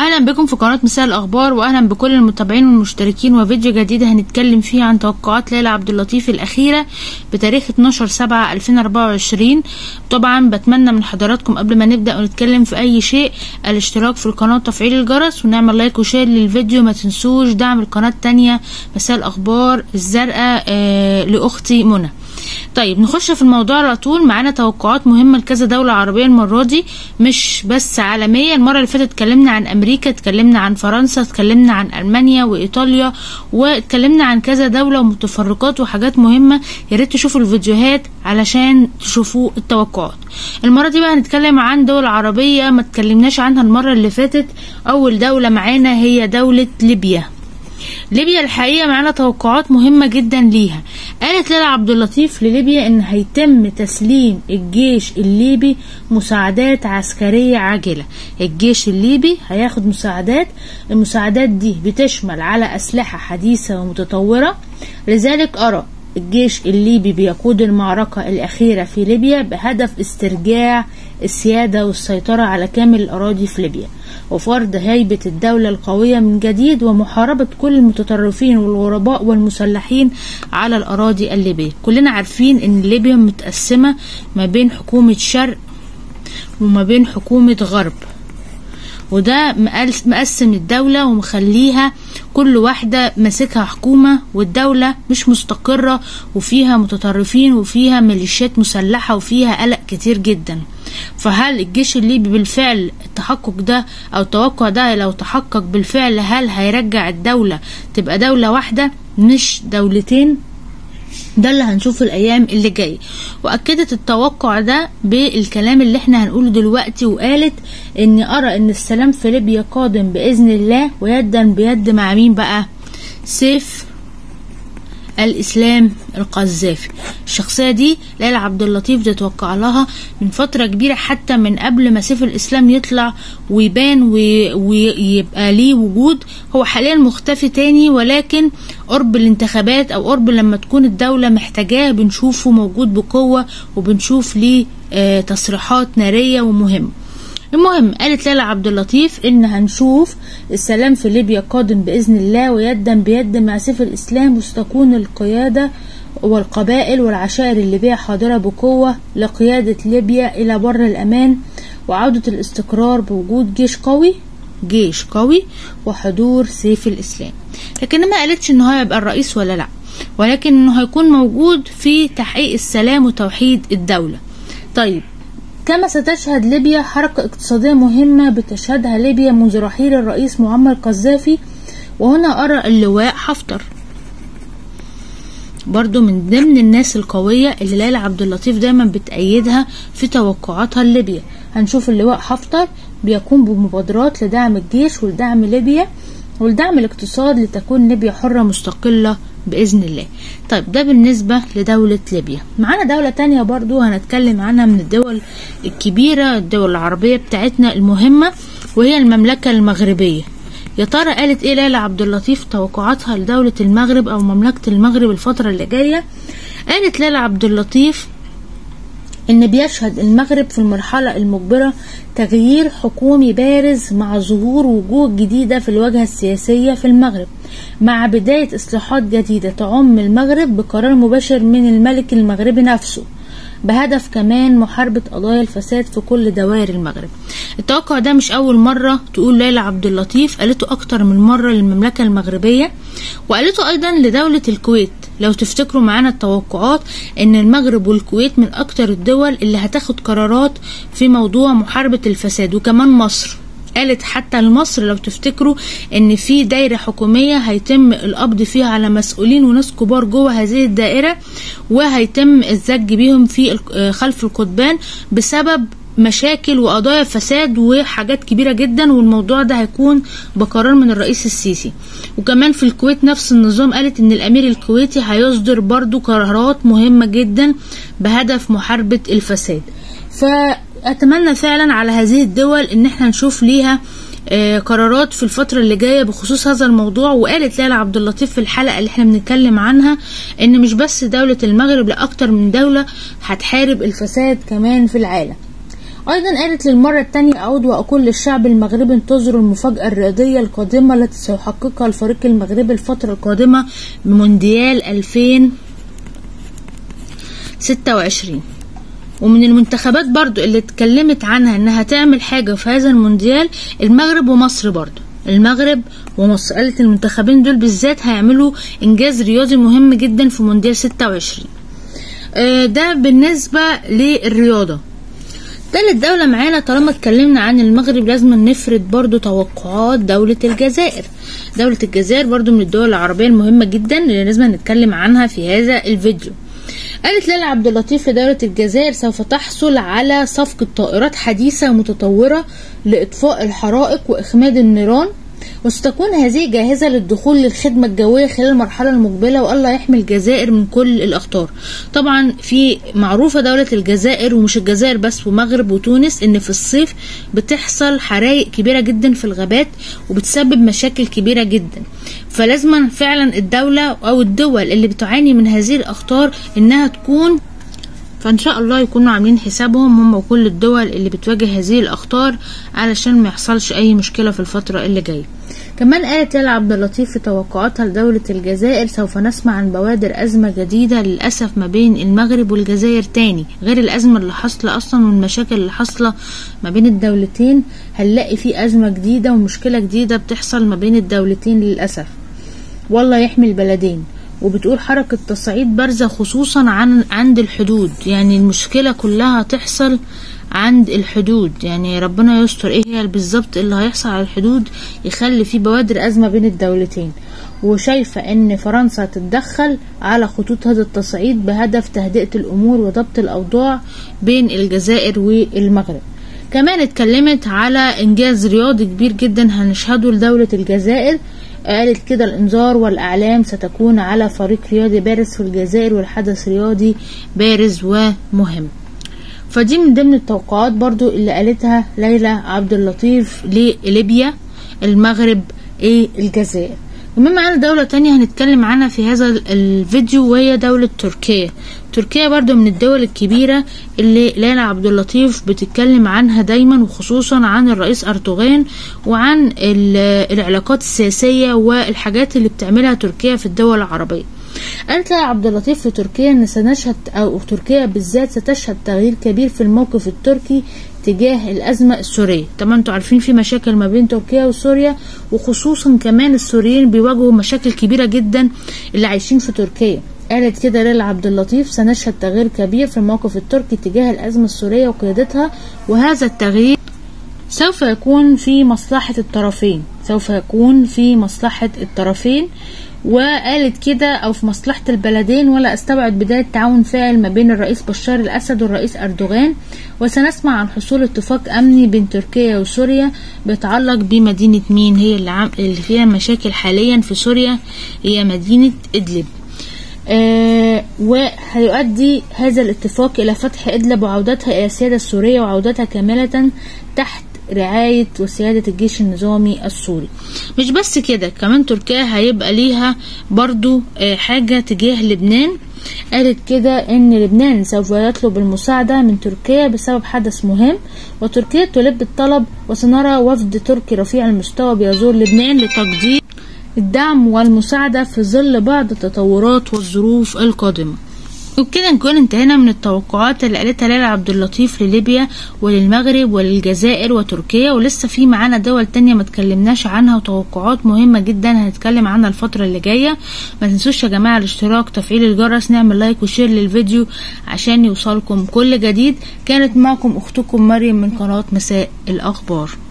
اهلا بكم في قناه مساء الاخبار واهلا بكل المتابعين والمشتركين وفيديو جديد هنتكلم فيه عن توقعات ليلى عبد اللطيف الاخيره بتاريخ 12 7 2024 طبعا بتمنى من حضراتكم قبل ما نبدا ونتكلم في اي شيء الاشتراك في القناه وتفعيل الجرس ونعمل لايك وشير للفيديو ما تنسوش دعم القناه التانية مساء الاخبار الزرقاء آه لاختي منى طيب نخش في الموضوع على طول معانا توقعات مهمة لكذا دولة عربية المرة دي مش بس عالمية المرة اللي فاتت اتكلمنا عن أمريكا اتكلمنا عن فرنسا اتكلمنا عن ألمانيا وإيطاليا واتكلمنا عن كذا دولة ومتفرقات وحاجات مهمة يا ريت تشوفوا الفيديوهات علشان تشوفوا التوقعات المرة دي بقى هنتكلم عن دول عربية ما اتكلمناش عنها المرة اللي فاتت أول دولة معانا هي دولة ليبيا ليبيا الحقيقه معانا توقعات مهمه جدا ليها قالت ليلى عبد اللطيف لليبيا ان هيتم تسليم الجيش الليبي مساعدات عسكريه عاجله الجيش الليبي هياخد مساعدات المساعدات دي بتشمل على اسلحه حديثه ومتطوره لذلك ارى الجيش الليبي بيقود المعركة الأخيرة في ليبيا بهدف استرجاع السيادة والسيطرة على كامل الأراضي في ليبيا وفرض هيبة الدولة القوية من جديد ومحاربة كل المتطرفين والغرباء والمسلحين على الأراضي الليبية كلنا عارفين أن ليبيا متقسمة ما بين حكومة شرق وما بين حكومة غرب وده مقسم الدولة ومخليها كل واحدة ماسكها حكومة والدولة مش مستقرة وفيها متطرفين وفيها ميليشيات مسلحة وفيها قلق كتير جدا فهل الجيش الليبي بالفعل التحقق ده او التوقع ده لو تحقق بالفعل هل هيرجع الدولة تبقى دولة واحدة مش دولتين ده اللي هنشوفه الايام اللي جايه واكدت التوقع ده بالكلام اللي احنا هنقوله دلوقتي وقالت اني ارى ان السلام في ليبيا قادم باذن الله ويدا بيد مع مين بقى سيف الاسلام القذافي الشخصيه دي ليلى عبد اللطيف تتوقع لها من فتره كبيره حتى من قبل ما سيف الاسلام يطلع ويبان ويبقى ليه وجود هو حاليا مختفي تاني ولكن قرب الانتخابات او قرب لما تكون الدوله محتاجاه بنشوفه موجود بقوه وبنشوف ليه آه تصريحات ناريه ومهمه المهم قالت ليلى عبد اللطيف ان هنشوف السلام في ليبيا قادم باذن الله ويدا بيد مع سيف الاسلام وستكون القياده والقبائل والعشائر الليبيه حاضره بقوه لقياده ليبيا الى بر الامان وعوده الاستقرار بوجود جيش قوي جيش قوي وحضور سيف الاسلام لكن ما قالتش ان هو هيبقى الرئيس ولا لا ولكن انه هيكون موجود في تحقيق السلام وتوحيد الدوله طيب كما ستشهد ليبيا حركة اقتصادية مهمة بتشهدها ليبيا منذ رحيل الرئيس معمر قذافي وهنا أرى اللواء حفتر برضو من ضمن الناس القوية اللي ليلى عبد اللطيف دايما بتأيدها في توقعاتها لليبيا هنشوف اللواء حفتر بيقوم بمبادرات لدعم الجيش ولدعم ليبيا ولدعم الاقتصاد لتكون ليبيا حرة مستقلة بإذن الله طيب ده بالنسبة لدولة ليبيا معانا دولة تانية برضو هنتكلم عنها من الدول الكبيرة الدول العربية بتاعتنا المهمة وهي المملكة المغربية يا ترى قالت ايه ليلى عبد اللطيف توقعاتها لدولة المغرب او مملكة المغرب الفترة اللي جاية قالت ليلى عبد اللطيف ان بيشهد المغرب في المرحلة المقبلة تغيير حكومي بارز مع ظهور وجوه جديدة في الواجهة السياسية في المغرب مع بداية إصلاحات جديدة تعم المغرب بقرار مباشر من الملك المغربي نفسه بهدف كمان محاربة قضايا الفساد في كل دوائر المغرب التوقع ده مش أول مرة تقول ليلى عبد اللطيف قالته أكتر من مرة للمملكة المغربية وقالته أيضا لدولة الكويت لو تفتكروا معانا التوقعات ان المغرب والكويت من اكتر الدول اللي هتاخد قرارات في موضوع محاربة الفساد وكمان مصر قالت حتى لمصر لو تفتكروا ان في دايرة حكومية هيتم القبض فيها على مسؤولين وناس كبار جوه هذه الدائرة وهيتم الزج بيهم في خلف القضبان بسبب مشاكل وقضايا فساد وحاجات كبيرة جدا والموضوع ده هيكون بقرار من الرئيس السيسي وكمان في الكويت نفس النظام قالت ان الامير الكويتي هيصدر برضو قرارات مهمة جدا بهدف محاربة الفساد فأتمنى فعلا على هذه الدول ان احنا نشوف ليها آه قرارات في الفترة اللي جاية بخصوص هذا الموضوع وقالت ليلى عبد اللطيف في الحلقة اللي احنا بنتكلم عنها ان مش بس دولة المغرب لا اكتر من دولة هتحارب الفساد كمان في العالم أيضا قالت للمرة الثانية أعود وأقول للشعب المغربي انتظروا المفاجأة الرياضية القادمة التي سيحققها الفريق المغربي الفترة القادمة بمونديال 2026 ومن المنتخبات برضو اللي اتكلمت عنها انها تعمل حاجة في هذا المونديال المغرب ومصر برضو المغرب ومصر قالت المنتخبين دول بالذات هيعملوا انجاز رياضي مهم جدا في مونديال 26 آه، ده بالنسبة للرياضة تالت دولة معانا طالما اتكلمنا عن المغرب لازم نفرد برضو توقعات دولة الجزائر دولة الجزائر برضو من الدول العربية المهمة جدا اللي لازم نتكلم عنها في هذا الفيديو قالت ليلى عبد اللطيف في دولة الجزائر سوف تحصل على صفقة طائرات حديثة متطورة لإطفاء الحرائق وإخماد النيران وستكون هذه جاهزة للدخول للخدمة الجوية خلال المرحلة المقبلة والله يحمي الجزائر من كل الأخطار طبعا في معروفة دولة الجزائر ومش الجزائر بس ومغرب وتونس ان في الصيف بتحصل حرائق كبيرة جدا في الغابات وبتسبب مشاكل كبيرة جدا فلازم فعلا الدولة او الدول اللي بتعاني من هذه الأخطار انها تكون فان شاء الله يكونوا عاملين حسابهم هم وكل الدول اللي بتواجه هذه الاخطار علشان ما يحصلش اي مشكله في الفتره اللي جايه كمان قالت ليلى عبد اللطيف في توقعاتها لدولة الجزائر سوف نسمع عن بوادر أزمة جديدة للأسف ما بين المغرب والجزائر تاني غير الأزمة اللي حاصلة أصلا والمشاكل اللي حاصلة ما بين الدولتين هنلاقي في أزمة جديدة ومشكلة جديدة بتحصل ما بين الدولتين للأسف والله يحمي البلدين وبتقول حركة تصعيد بارزة خصوصا عن عند الحدود يعني المشكلة كلها تحصل عند الحدود يعني ربنا يستر ايه هي بالظبط اللي هيحصل على الحدود يخلي في بوادر أزمة بين الدولتين وشايفة ان فرنسا تتدخل على خطوط هذا التصعيد بهدف تهدئة الامور وضبط الاوضاع بين الجزائر والمغرب كمان اتكلمت على انجاز رياضي كبير جدا هنشهده لدولة الجزائر قالت كده الانذار والاعلام ستكون على فريق رياضي بارز في الجزائر والحدث رياضي بارز ومهم فدي من ضمن التوقعات برضو اللي قالتها ليلى عبد اللطيف لليبيا المغرب ايه الجزائر كمان معانا دولة تانية هنتكلم عنها في هذا الفيديو وهي دولة تركيا تركيا برضو من الدول الكبيرة اللي ليلى عبد اللطيف بتتكلم عنها دايما وخصوصا عن الرئيس أردوغان وعن العلاقات السياسية والحاجات اللي بتعملها تركيا في الدول العربية قالت لها عبد اللطيف في تركيا ان سنشهد او تركيا بالذات ستشهد تغيير كبير في الموقف التركي تجاه الأزمة السورية طبعا انتوا عارفين في مشاكل ما بين تركيا وسوريا وخصوصا كمان السوريين بيواجهوا مشاكل كبيرة جدا اللي عايشين في تركيا قالت كده ليلى عبد اللطيف سنشهد تغيير كبير في الموقف التركي تجاه الأزمة السورية وقيادتها وهذا التغيير سوف يكون في مصلحة الطرفين سوف يكون في مصلحة الطرفين وقالت كده او في مصلحة البلدين ولا استبعد بداية تعاون فاعل ما بين الرئيس بشار الاسد والرئيس اردوغان وسنسمع عن حصول اتفاق امني بين تركيا وسوريا بيتعلق بمدينة مين هي اللي, عم اللي فيها مشاكل حاليا في سوريا هي مدينة ادلب آه وهيؤدي هذا الاتفاق إلى فتح إدلب وعودتها إلى السيادة السورية وعودتها كاملة تحت رعاية وسيادة الجيش النظامي السوري مش بس كده كمان تركيا هيبقى ليها برضو آه حاجة تجاه لبنان قالت كده ان لبنان سوف يطلب المساعدة من تركيا بسبب حدث مهم وتركيا تلبي الطلب وسنرى وفد تركي رفيع المستوى بيزور لبنان لتقديم الدعم والمساعدة في ظل بعض التطورات والظروف القادمة وبكده نكون انتهينا من التوقعات اللي قالتها ليلى عبد اللطيف لليبيا وللمغرب وللجزائر وتركيا ولسه في معانا دول تانية ما اتكلمناش عنها وتوقعات مهمة جدا هنتكلم عنها الفترة اللي جاية ما تنسوش يا جماعة الاشتراك تفعيل الجرس نعمل لايك وشير للفيديو عشان يوصلكم كل جديد كانت معكم اختكم مريم من قناة مساء الاخبار